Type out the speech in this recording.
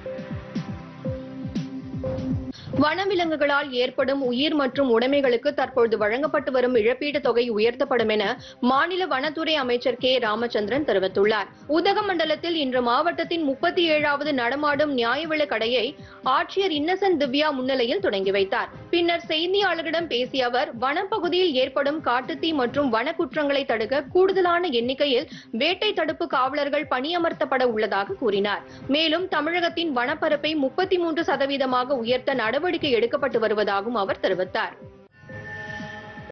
வனவிலங்குகளால் ஏற்படும் உயிர் மற்றும் உடைமைகளுக்கு தற்பொழுது வழங்கப்பட்டு வரும் இழப்பீட்டுத் தொகை உயர்த்தப்படும் என மாநில வனத்துறை அமைச்சர் கே ராமச்சந்திரன் தெரிவித்துள்ளார் உதகமண்டலத்தில் இன்று மாவட்டத்தின் முப்பத்தி ஏழாவது நடமாடும் நியாய விலைக் கடையை ஆட்சியர் இன்னசென்ட் திவ்யா முன்னிலையில் தொடங்கி வைத்தார் பின்னர் செய்தியாளர்களிடம் பேசிய அவர் வனப்பகுதியில் ஏற்படும் காட்டுத்தீ மற்றும் வனக்குற்றங்களை தடுக்க கூடுதலான எண்ணிக்கையில் வேட்டை தடுப்பு காவலர்கள் பணியமர்த்தப்பட உள்ளதாக கூறினார் மேலும் தமிழகத்தின் வனப்பரப்பை முப்பத்தி மூன்று சதவீதமாக உயர்த்த நடவடிக்கை எடுக்கப்பட்டு வருவதாகவும் அவர் தெரிவித்தார்